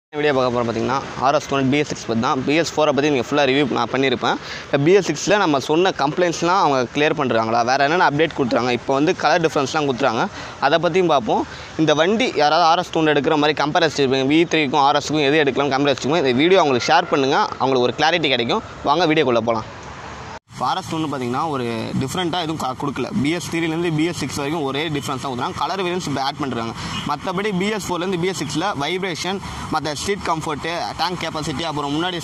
video பார்க்க போகிறோம் பார்த்தீங்கன்னா ஆர்எஸ் ஒன் பிஎஸ் சிக்ஸ் பற்றி தான் பிஎஸ் ஃபோரை பற்றி நீங்கள் ஃபுல்லாக ரிவ்யூ நான் பண்ணியிருப்பேன் இப்போ பிஎஸ் சிக்ஸில் நம்ம சொன்ன கம்ப்ளைண்ட்ஸ்லாம் அவங்க கிளியர் பண்ணுறாங்களா வேறு என்னென்ன அப்டேட் கொடுத்துறாங்க இப்போ வந்து கலர் டிஃப்ரென்ஸ்லாம் கொடுத்துறாங்க அதை பற்றியும் பார்ப்போம் இந்த வண்டி யாராவது ஆர்எஸ் டூ எடுக்கிற மாதிரி கம்பேரஸ் இருப்பீங்க வி த்ரீக்கும் ஆர்எஸ்க்கும் எது எடுக்கலாம் கம்பேரஸ் இந்த வீடியோ அவங்களுக்கு ஷேர் பண்ணுங்கள் அவங்களுக்கு ஒரு கிளாரிட்டி கிடைக்கும் வாங்க வீடியோக்குள்ளே போகலாம் ஃபாரஸ்ட் ஒன்று பார்த்தீங்கன்னா ஒரு டிஃப்ரெண்ட்டாக எதுவும் க- கொடுக்கல பிஎஸ் த்ரீலேருந்து பிஎஸ் சிக்ஸ் வரைக்கும் ஒரே டிஃப்ரென்ஸ் தான் கொடுக்குறாங்க கலர் வேரியன்ஸ் இப்போ ஆட் பண்ணுறாங்க மற்றபடி பிஎஸ் ஃபோர்லேருந்து பிஎஸ் சிக்ஸில் வைப்ரேஷன் மற்ற ஸ்ட்ரீட் கம்ஃபர்ட்டு டேங்க் கெப்பாசிட்டி அப்புறம் முன்னாடி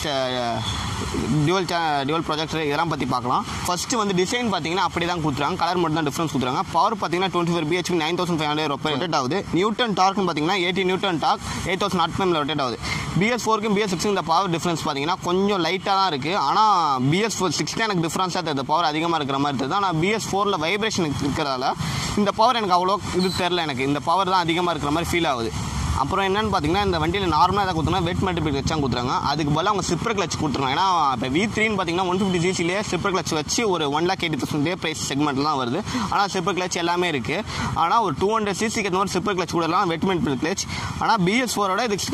டியூவல் சே டியூவல் ப்ரொஜெக்டர் இதெல்லாம் பற்றி பார்க்கலாம் ஃபஸ்ட்டு வந்து டிசைன் பார்த்தீங்கன்னா அப்படி தான் கொடுத்துறாங்க கலர் மட்டும் தான் டிஃப்ரென்ஸ் கொடுத்துறாங்க பவர் பார்த்தீங்கன்னா twenty four BHP nine thousand five hundred ரொப்ப ரொட்டேட் ஆகுது நியூட்டன் டார்க்னு பார்த்தீங்கன்னா eighty newton torque eight thousand நாட் ஃபைவ்ல ரொட்டேட் ஆகுது பிஎஸ் ஃபோருக்கும் பிஎஸ் சிக்ஸுக்கும் இந்த பவர் டிஃப்ரென்ஸ் பார்த்தீங்கன்னா கொஞ்சம் லைட்டாக தான் இருக்குது ஆனால் பிஎஸ் ஃபோர் சிக்ஸ் தான் எனக்கு டிஃப்ரென்ஸாக தெரியுது பவர் அதிகமாக இருக்கிற மாதிரி தெரியுது ஆனால் பிஎஸ் ஃபோரில் வைப்ரேஷன் இருக்கிறதால இந்த பவர் எனக்கு அவ்வளோ இது தெரில எனக்கு இந்த பவர் தான் அதிகமாக இருக்கிற மாதிரி ஃபீல் ஆகுது அப்புறம் என்னன்னு பார்த்தீங்கன்னா இந்த வண்டியில் நார்மலாக எதாவது கொடுத்தோம்னா வெட் மல்டிபிள் கிளச்சாக கொடுத்துறாங்க அதுக்கு பதிலாக அவங்க சிப்பர் கிளச் கொடுத்துருவாங்க ஏன்னா இப்போ வி த்ரீன்னு பார்த்தீங்கன்னா ஒன் ஃபிஃப்டி ஜிசிலே சிப்பர் கிளச் வச்சு ஒரு one lakh eighty thousand price செக்மெண்ட்டில் தான் வருது ஆனால் சிப்பர் கிளச் எல்லாமே இருக்குது ஆனால் ஒரு டூ ஹண்ட்ரட் சிசிக்கு ஏற்ற மாதிரி சிப்பர் கிளச் கூடலாம் வெட் மல்டிபிள் கிளச் ஆனால் பிஎஸ் ஃபோரோட இது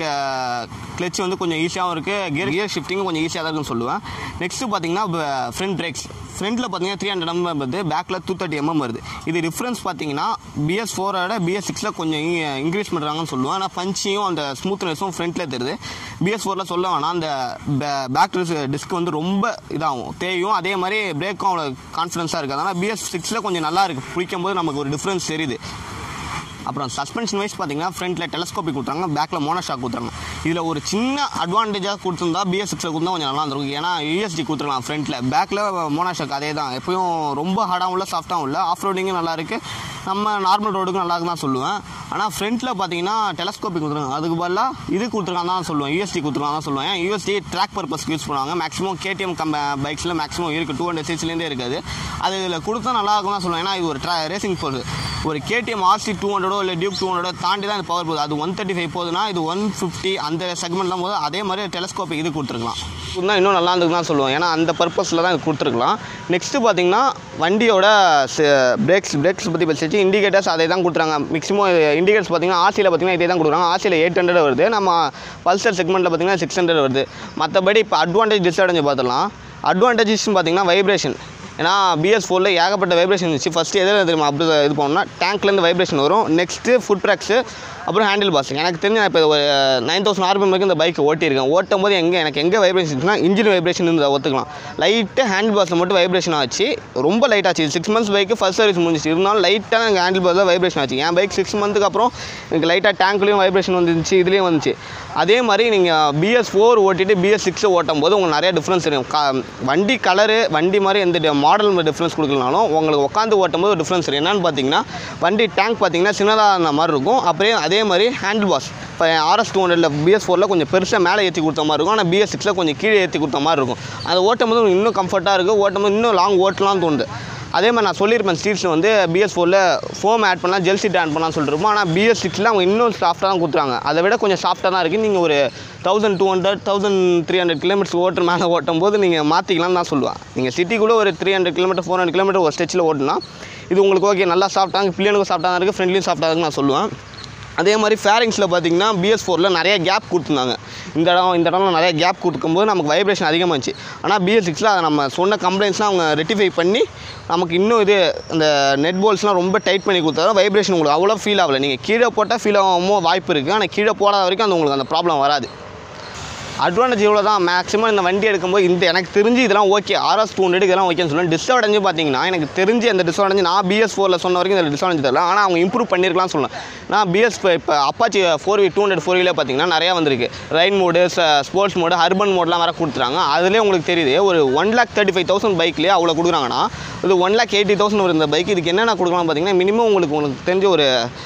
கிளச் வந்து கொஞ்சம் ஈஸியாகவும் இருக்குது கியர் கியர் ஷிஃப்டிங்கும் கொஞ்சம் ஈஸியாக தான் இருக்குன்னு சொல்லுவேன் நெக்ஸ்ட்டு பார்த்தீங்கன்னா ஃப்ரண்ட் பிரேக்ஸ் ஃப்ரண்ட்டில் பார்த்தீங்கன்னா த்ரீ ஹண்ட்ரட் எம்எம் வருது பேக்கில் டூ தேர்ட்டி எம்எம் வருது இது டிஃப்ரென்ஸ் பார்த்தீங்கன்னா பிஎஸ் ஃபோரோட பிஎஸ் சிக்ஸில் கொஞ்சம் இன்க்ரீஸ் பண்ணுறாங்கன்னு சொல்லுவேன் ஆனால் பஞ்சியும் அந்த ஸ்மூத்னஸும் ஃப்ரண்ட்டில் தெரியுது பிஎஸ் ஃபோரில் சொல்ல வேணாம் அந்த பேக் டிஸ்க் வந்து ரொம்ப இதாகும் தேயும் அதே மாதிரி பிரேக்கும் அவ்வளோ கான்ஃபிடன்ஸாக இருக்குது அதனால் பிஎஸ் சிக்ஸில் கொஞ்சம் நல்லா இருக்குது பிடிக்கும் போது நமக்கு ஒரு டிஃப்ரென்ஸ் தெரியுது அப்புறம் சஸ்பென்ஷன் வைஸ் பார்த்தீங்கன்னா ஃப்ரண்ட்டில் டெலஸ்கோபிக் கொடுத்தாங்க பேக்கில் மோனோஷாக் கொடுத்தாங்க இதில் ஒரு சின்ன அட்வான்டேஜாக கொடுத்துருந்தா பிஎஸ் சிக்ஸில் கொடுத்தா கொஞ்சம் நல்லா இருந்திருக்கும் ஏன்னா யூஎஸ்டி கொடுத்துருக்கலாம் ஃப்ரண்ட்டில் பேக்கில் மோனோஷாக் அதே தான் எப்பயும் ரொம்ப ஹார்டாகவும் இல்லை சாஃப்டாகவும் இல்லை ஆஃப் ரோடிங்கும் நல்லா இருக்குது நம்ம நார்மல் ரோடுக்கும் நல்லா இருக்குன்னு தான் சொல்லுவேன் ஆனால் ஃப்ரண்ட்டில் பார்த்தீங்கன்னா டெலஸ்கோபிக் கொடுத்துருக்காங்க அதுக்கு பதிலாக இது கொடுத்துருக்காங்க தான் சொல்லுவேன் யூஎஸ்டி கொடுத்துருக்காங்க தான் சொல்லுவேன் ஏன் யூஎஸ்டி ட்ராக் பர்பஸ்க்கு யூஸ் பண்ணுவாங்க மேக்ஸிமம் கேடிஎம் கம் பைக்ஸில் மேக்ஸிமம் இருக்குது டூ ஹண்ட்ரட் சிக்ஸ்லேருந்தே இருக்காது அது இதில் கொடுத்தா நல்லா இருக்கும் தான் சொல்லுவேன் ஏன்னா இது ஒரு ட்ரா ரேசிங் போகுது ஒரு கேடிஎம் ஆர்சி டூ ஹண்ட்ரடோ இல்லை டியூக் டூ ஹண்ட்ரடோ தாண்டி தான் இந்த பவர் போகுது அது ஒன் தேர்ட்டி ஃபைவ் போகுதுன்னா இது ஒன் ஃபிஃப்டி அந்த செக்மெண்ட் தான் போது அதே மாதிரி டெலஸ்கோபிக் இது கொடுத்துருக்கலாம் இன்னும் இன்னும் நல்லா இருந்துக்கு தான் சொல்லுவோம் ஏன்னா அந்த பர்பஸில் தான் இது கொடுத்துருக்கலாம் நெக்ஸ்ட்டு பார்த்தீங்கன்னா வண்டியோட பிரேக்ஸ் பிரேக்ஸ் பற்றி பேசிச்சு இண்டிகேட்டர்ஸ் அதை தான் கொடுத்துறாங்க மேக்ஸிமம் இண்டிகேட்டர்ஸ் பார்த்தீங்கன்னா ஆசியில் பார்த்தீங்கன்னா இதே தான் கொடுக்குறாங்க ஆசியில் எயிட் ஹண்ட்ரட் வருது நம்ம பல்சர் செக்மெண்ட்டில் பார்த்தீங்கன்னா சிக்ஸ் ஹண்ட்ரட் வருது மற்றபடி இப்போ அட்வான்டேஜ் டிஸ்அட்வான்டேஜ் பார்த்துடலாம் அட்வான்டேஜஸ்னு பார்த்தீங்கன்னா வைப்ரேஷன் ஏன்னா பிஎஸ் ஃபோரில் ஏகப்பட்ட வைப்ரேஷன் இருந்துச்சு ஃபஸ்ட்டு எதில் தெரியுமா அப்படி இது பண்ணோம்னா டேங்க்லேருந்து வைப்ரேஷன் வரும் நெக்ஸ்ட்டு ஃபுட் ட்ராக்ஸு அப்புறம் ஹேண்டில் பாஸ் எனக்கு தெரிஞ்சு நான் இப்போ ஒரு நைன் தௌசண்ட் ஆர்பிஎம் வரைக்கும் இந்த பைக்கை ஓட்டியிருக்கேன் ஓட்டும் போது எங்கே எனக்கு எங்கே வைப்ரேஷன் இருந்துச்சுன்னா இன்ஜின் வைப்ரேஷன் இருந்ததை ஒத்துக்கலாம் லைட்டாக ஹேண்டில் பாஸில் மட்டும் வைப்ரேஷன் ஆச்சு ரொம்ப லைட் ஆச்சு சிக்ஸ் மந்த்ஸ் பைக்கு ஃபர்ஸ்ட் சர்வீஸ் முடிஞ்சிச்சு இருந்தாலும் லைட்டாக எனக்கு ஹேண்டில் பாஸில் வைப்ரேஷன் ஆச்சு என் பைக் சிக்ஸ் மந்த்துக்கு அப்புறம் எனக்கு லைட்டாக டேங்க்லேயும் வைப்ரேஷன் வந்துருந்துச்சு இதுலேயும் வந்துச்சு அதே மாதிரி நீங்கள் பிஎஸ் ஃபோர் ஓட்டிட்டு பிஎஸ் சிக்ஸ் ஓட்டும் போது உங்களுக்கு நிறைய டிஃப்ரென்ஸ் தெரியும் கா வண்டி கலரு வண்டி மாதிரி எந்த மாடல் டிஃப்ரென்ஸ் கொடுக்கலனாலும் உங்களுக்கு உட்காந்து ஓட்டும் போது டிஃப்ரென்ஸ் தெரியும் என்னன்னு பார்த்தீங்கன்னா வண்டி டேங்க் பார்த்தீங்கன்னா சின்னதாக இருந்த மாதிரி இருக்கும் அப்படியே அதே மாதிரி ஹேண்டில் பாஸ் இப்போ ஆர்எஸ் டூ ஹண்ட்ரட்ல பிஎஸ் ஃபோரில் கொஞ்சம் பெருசாக மேலே ஏற்றி கொடுத்த மாதிரி இருக்கும் ஆனால் பிஎஸ் சிக்ஸில் கொஞ்சம் கீழே ஏற்றி கொடுத்த மாதிரி இருக்கும் அது ஓட்டும் போது இன்னும் கம்ஃபர்ட்டாக இருக்குது ஓட்டும் போது இன்னும் லாங் ஓட்டலாம்னு தோணுது அதே மாதிரி நான் சொல்லியிருப்பேன் ஸ்டீல்ஸில் வந்து பிஎஸ் ஃபோரில் ஃபோம் ஆட் பண்ணலாம் ஜெல் சீட் ஆட் பண்ணலாம்னு சொல்லிட்டு இருப்போம் ஆனால் பிஎஸ் சிக்ஸில் அவங்க இன்னும் சாஃப்ட்டாக தான் கொடுத்துறாங்க அதை விட கொஞ்சம் சாஃப்ட்டாக தான் இருக்குது நீங்கள் ஒரு thousand two hundred thousand three hundred kilometers ஓட்டுற மேலே ஓட்டும் போது நீங்கள் மாற்றிக்கலாம்னு தான் சொல்லுவேன் நீங்கள் சிட்டிக்குள்ளே ஒரு three hundred kilometer four hundred kilometer ஒரு ஸ்டெச்சில் ஓட்டுனா இது உங்களுக்கு ஓகே நல்லா சாஃப்ட்டாக பிள்ளைனுக்கும் சாஃப்ட்டாக தான் இருக்குது ஃப்ரெண்ட்லியும் சாஃப்ட்டாக இருக்குன்னு நான் சொல்லுவேன் அதே மாதிரி ஃபேரிங்ஸில் பார்த்தீங்கன்னா பிஎஸ் ஃபோரில் நிறைய கேப் கொடுத்துருந்தாங்க இந்த இடம் இந்த இடம்லாம் நிறைய கேப் கொடுக்கும்போது நமக்கு வைப்ரேஷன் அதிகமாச்சு ஆனால் பிஎஸ் சிக்ஸில் அதை நம்ம சொன்ன கம்ப்ளைண்ட்ஸ்லாம் அவங்க ரெட்டிஃபை பண்ணி நமக்கு இன்னும் இது அந்த நெட் போல்ஸ்லாம் ரொம்ப டைட் பண்ணி கொடுத்தா வைப்ரேஷன் உங்களுக்கு அவ்வளோ ஃபீல் ஆகலை நீங்கள் கீழே போட்டால் ஃபீல் ஆகாமோ வாய்ப்பு இருக்குது ஆனால் கீழே போடாத வரைக்கும் அந்த உங்களுக்கு அந்த ப்ராப்ளம் வராது அட்வான்டேஜ் இவ்வளோ தான் மேக்ஸிமம் இந்த வண்டி எடுக்கும்போது இந்த எனக்கு தெரிஞ்சு இதெல்லாம் ஓகே ஆர்எஸ் டூ ஹண்ட்ரட் இதெல்லாம் ஓகேன்னு சொல்லுவேன் டிஸ்அட்வான்டேஜ் பார்த்தீங்கன்னா எனக்கு தெரிஞ்சு அந்த டிஸ்அட்வான்டேஜ் நான் பிஎஸ் ஃபோரில் சொன்ன வரைக்கும் இந்த டிஸ்அட்வான்டேஜ் தெரியல ஆனால் அவங்க இம்ப்ரூவ் பண்ணியிருக்கலாம் சொல்லலாம் நான் பிஎஸ் இப்போ Apache four V two hundred four வீலே பார்த்தீங்கன்னா நிறையா வந்திருக்கு rain mode sports mode urban மோட்லாம் வேறு கொடுத்துறாங்க அதுலேயே உங்களுக்கு தெரியுது ஒரு one lakh thirty five thousand பைக்லேயே அவ்வளோ கொடுக்குறாங்கன்னா இது ஒன் லேக் எயிட்டி தௌசண்ட் ஒரு இந்த பைக் இதுக்கு என்னென்ன கொடுக்கலாம் பார்த்தீங்கன்னா மினிமம் உங்களுக்கு உங்களுக்கு தெரிஞ்ச ஒரு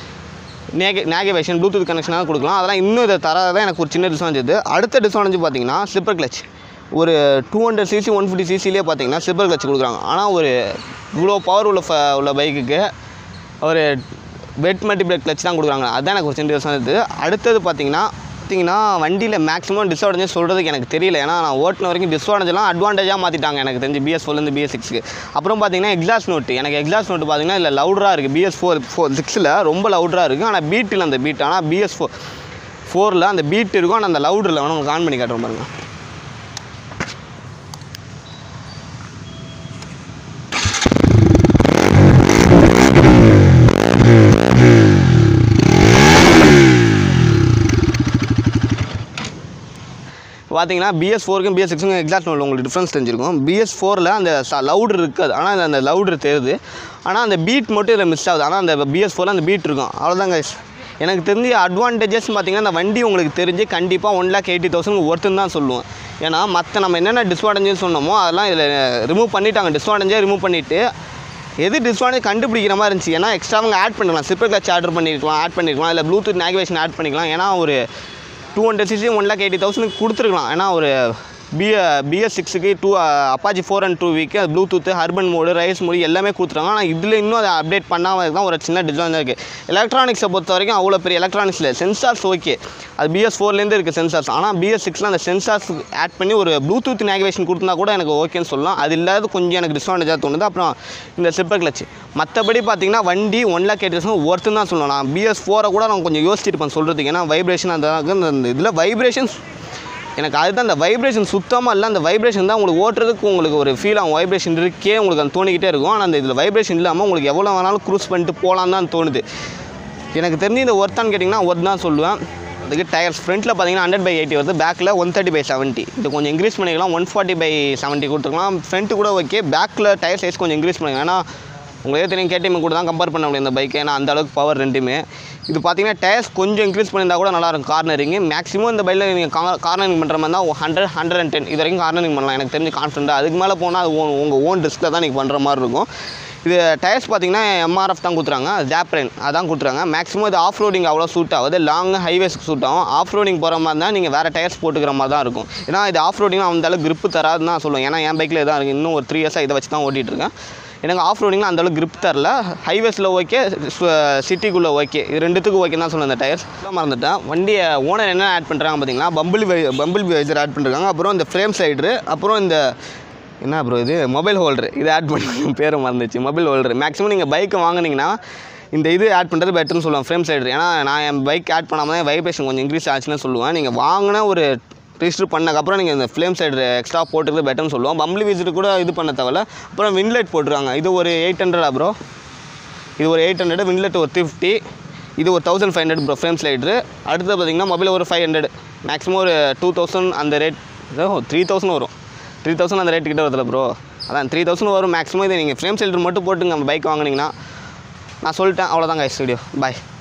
நேக நேகவேஷன் ப்ளூடூத் கனெக்ஷனாக கொடுக்கலாம் அதெல்லாம் இன்னும் இதை தராத எனக்கு ஒரு சின்ன டிஸ்அட்வான்டேஜ் இது அடுத்த டிஸ்அட்வான்டேஜ் பார்த்தீங்கன்னா ஸ்லிப்பர் கிளச் ஒரு two hundred CC one fifty சிசிலே பார்த்தீங்கன்னா ஸ்லிப்பர் கிளச் கொடுக்குறாங்க ஆனால் ஒரு இவ்வளோ பவர் உள்ள ஃப உள்ள பைக்குக்கு ஒரு வெட் மல்டிபிளேட் கிளச் தான் கொடுக்குறாங்க அதுதான் எனக்கு ஒரு சின்ன டிஸ்அட்வான்டேஜ் அடுத்தது பார்த்தீங்கன்னா பார்த்தீங்கன்னா வண்டியில் மேக்ஸிமம் டிஸ்அட்வான்டேஜ் சொல்கிறதுக்கு எனக்கு தெரியல ஏன்னா நான் ஓட்டின வரைக்கும் டிஸ்அட்வான்டேஜ்லாம் அட்வான்டேஜாக மாற்றிட்டாங்க எனக்கு தெரிஞ்சு பிஎஸ் ஃபோர்லேருந்து பிஎஸ் சிக்ஸ்க்கு அப்புறம் பார்த்தீங்கன்னா எக்ஸாஸ்ட் நோட் எனக்கு எக்ஸாஸ்ட் நோட் பார்த்தீங்கன்னா இதில் லவுடராக இருக்குது பிஎஸ் ஃபோர் ஃபோர் சிக்ஸில் ரொம்ப லவுடராக இருக்குது ஆனால் பீட்டில் அந்த பீட் ஆனால் பிஎஸ் ஃபோர் ஃபோரில் அந்த பீட் இருக்கும் ஆனால் அந்த லவுடரில் வேணும் உங்களுக்கு ஆன் பண்ணி காட்டுறோம் பாருங்கள் பார்த்தீங்கன்னா பிஎஸ் ஃபோருக்கும் பிஎஸ் சிக்ஸுக்கும் எக்ஸாக்ட் உங்களுக்கு டிஃப்ரென்ஸ் தெரிஞ்சிருக்கும் பிஎஸ் ஃபோரில் அந்த லவுடர் இருக்காது ஆனால் அந்த லவுடர் தெரியுது ஆனால் அந்த பீட் மட்டும் இதில் மிஸ் ஆகுது ஆனால் அந்த பிஎஸ் ஃபோரில் அந்த பீட் இருக்கும் அவ்வளோதான் guys எனக்கு தெரிஞ்ச அட்வான்டேஜஸ் பார்த்தீங்கன்னா அந்த வண்டி உங்களுக்கு தெரிஞ்சு கண்டிப்பாக ஒன் லேக் எயிட்டி தௌசண்ட் ஒர்த்துன்னு தான் சொல்லுவேன் ஏன்னா மற்ற நம்ம என்னென்ன டிஸ்அட்வான்டேஜ் சொன்னோமோ அதெல்லாம் இதில் ரிமூவ் பண்ணிட்டாங்க டிஸ்அட்வான்டேஜே ரிமூவ் பண்ணிவிட்டு எது டிஸ்அட்வான்டேஜ் கண்டுபிடிக்கிற மாதிரி இருந்துச்சு ஏன்னா எக்ஸ்ட்ரா அவங்க ஆட் பண்ணிக்கலாம் சிப்பர் கிளச் ஆர்டர் பண்ணிருக்கலாம் ஆட் பண்ணிருக்கலாம் இல்லை ப்ளூடூத் நேவிகேஷன் ஆட் பண்ணிக்கலாம் ஏன்னா ஒரு two hundred CC one lakh eighty thousand கொடுத்துருக்கலாம் ஏன்னா ஒரு பி பிஎஸ் சிக்ஸுக்கு two Apache four and two வீக்கு Bluetooth urban mode rain mode எல்லாமே கொடுத்துருக்காங்க ஆனால் இதில் இன்னும் அதை அப்டேட் பண்ணாமல் தான் ஒரு சின்ன டிஸ்அட்வான்டேஜ் இருக்குது எலக்ட்ரானிக்ஸை பொறுத்த வரைக்கும் அவ்வளோ பெரிய எலக்ட்ரானிக்ஸில் சென்சார்ஸ் ஓகே அது பிஎஸ் ஃபோர்லேருந்து இருக்குது சென்சார்ஸ் ஆனால் பிஎஸ் சிக்ஸில் அந்த சென்சார்ஸ் ஆட் பண்ணி ஒரு ப்ளூடூத் நேவிகேஷன் கொடுத்தா கூட எனக்கு ஓகேன்னு சொல்லலாம் அது இல்லாத கொஞ்சம் எனக்கு டிஸ்அட்வான்டேஜாக தோணுது அப்புறம் இந்த சிப்பர் கிளச் மற்றபடி பார்த்தீங்கன்னா வண்டி ஒன் லேக் எயிட் தௌசண்ட் ஒர்த்துன்னு தான் சொல்லலாம் நான் பிஎஸ் ஃபோரை கூட நான் கொஞ்சம் யோசிச்சிருப்பேன் சொல்கிறதுக்கு ஏன்னா வைப்ரேஷன் அந்த அந்த இதில் வைப்ரேஷன்ஸ் எனக்கு அதுதான் அந்த வைப்ரேஷன் சுத்தமாக இல்லை அந்த வைப்ரேஷன் தான் உங்களுக்கு ஓட்டுறதுக்கு உங்களுக்கு ஒரு ஃபீல் ஆகும் வைப்ரேஷன் இருக்கே உங்களுக்கு அது தோணிக்கிட்டே இருக்கும் ஆனால் அந்த இதில் வைப்ரேஷன் இல்லாமல் உங்களுக்கு எவ்வளோ வேணாலும் க்ரூஸ் பண்ணிட்டு போகலாம் தான் தோணுது எனக்கு தெரிஞ்சு இந்த ஒர்த்தான்னு கேட்டிங்கன்னா ஒர்த் தான் சொல்லுவேன் அதுக்கு டயர்ஸ் ஃப்ரண்ட்டில் பார்த்தீங்கன்னா ஹண்ட்ரட் பை எயிட்டி வருது பேக்கில் ஒன் தேர்ட்டி பை செவன்ட்டி இது கொஞ்சம் இன்க்ரீஸ் பண்ணிக்கலாம் ஒன் ஃபார்ட்டி பை செவன்ட்டி கொடுத்துருக்கலாம் ஃப்ரண்ட்டு கூட ஓகே பேக்கில் டயர் சைஸ் கொஞ்சம் இன்க்ரீஸ் பண்ணிக்கலாம் ஏன்னா உங்களே தெரியும் கேடிஎம் கூட தான் கம்பேர் பண்ண முடியும் இந்த பைக் ஏன்னா அந்த அளவுக்கு பவர் ரெண்டுமே இது பார்த்தீங்கன்னா டயர்ஸ் கொஞ்சம் இன்க்ரீஸ் பண்ணியிருந்தா கூட நல்லா இருக்கும் கார்னரிங் மேக்ஸிமம் இந்த பைக்கில் நீங்கள் கார்னரிங் பண்ணுற மாதிரி தான் ஹண்ட்ரட் ஹண்ட்ரட் அண்ட் டென் இது வரைக்கும் கார்னரிங் பண்ணலாம் எனக்கு தெரிஞ்சு கான்ஃபிடண்ட்டாக அதுக்கு மேலே போனால் அது ஓன் உங்கள் ஓன் ரிஸ்க்கில் தான் நீங்கள் பண்ணுற மாதிரி இருக்கும் இது டயர்ஸ் பார்த்தீங்கன்னா எம்ஆர்எஃப் தான் கொடுத்துறாங்க ஜாப்ரைன் அதான் கொடுத்துறாங்க மேக்ஸிமம் இது ஆஃப் ரோடிங் அவ்வளோ சூட் ஆகுது லாங் ஹைவேஸ்க்கு சூட் ஆகும் ஆஃப் ரோடிங் போகிற மாதிரி தான் நீங்கள் வேறு டயர்ஸ் போட்டுக்கிற மாதிரி தான் இருக்கும் ஏன்னா இது ஆஃப் ரோடிங் அந்த அளவுக்கு grip தராதுன்னு தான் சொல்லுவேன் ஏன்னா என் பைக்கில் இதான் இருக்குது இன்னும் ஒரு த்ரீ இயர்ஸாக இதை வச்சு தான் ஓட்டிகிட்டு இருக்கேன் எனக்கு ஆஃப் ரோடிங்கில் அந்தளவுக்கு grip தரல ஹைவேஸில் ஓகே சிட்டிக்குள்ளே ஓகே இது ரெண்டுத்துக்கும் ஓகே தான் சொல்லுவேன் இந்த டயர்ஸ் மறந்துட்டேன் வண்டியை ஓனர் என்ன ஆட் பண்ணுறாங்க பார்த்தீங்கன்னா பம்பிள் பம்பிள் வைசர் ஆட் பண்ணிருக்காங்க அப்புறம் இந்த ஃப்ரேம் சைடு அப்புறம் இந்த என்ன ப்ரோ இது மொபைல் ஹோல்டர் இது ஆட் பண்ணி பேர் மறந்துச்சு மொபைல் ஹோல்டர் மேக்ஸிமம் நீங்கள் பைக்கை வாங்குனீங்கன்னா இந்த இது ஆட் பண்ணுறது பெட்டர்னு சொல்லுவேன் ஃப்ரேம் சைடு ஏன்னா நான் என் பைக் ஆட் பண்ணாமல் தான் வைப்ரேஷன் கொஞ்சம் இன்க்ரீஸ் ஆச்சுன்னு சொல்லுவேன் நீங்கள் வாங்கின ஒரு ரிஜிஸ்டர் பண்ணக்கப்புறம் நீங்கள் இந்த ஃப்ளேம் சைடு எக்ஸ்ட்ரா போட்டுக்கிறது பெட்டர்னு சொல்லுவோம் பம்பிள் விசிட் கூட இது பண்ண தேவையில்ல அப்புறம் வின்லைட் போட்டுருவாங்க இது ஒரு எயிட் ஹண்ட்ரடா ப்ரோ இது ஒரு எயிட் ஹண்ட்ரட் வின்லெட் ஒரு ஃபிஃப்டி இது ஒரு thousand five hundred bro frame slider அடுத்து பார்த்தீங்கன்னா மொபைல் ஒரு ஃபைவ் ஹண்ட்ரட் மேக்ஸிமம் ஒரு டூ தௌசண்ட் அந்த ரேட் த்ரீ தௌசண்ட் வரும் த்ரீ தௌசண்ட் அந்த ரேட் கிட்ட வருதுல ப்ரோ அதான் த்ரீ தௌசண்ட் வரும் மேக்ஸிமம் இதை நீங்கள் ஃப்ரேம் ஸ்லைட்ரு மட்டும் போட்டு நம்ம பைக் வாங்குனீங்கன்னா நான் சொல்லிட்டேன் அவ்வளோதான் கைஸ் வீடியோ பாய்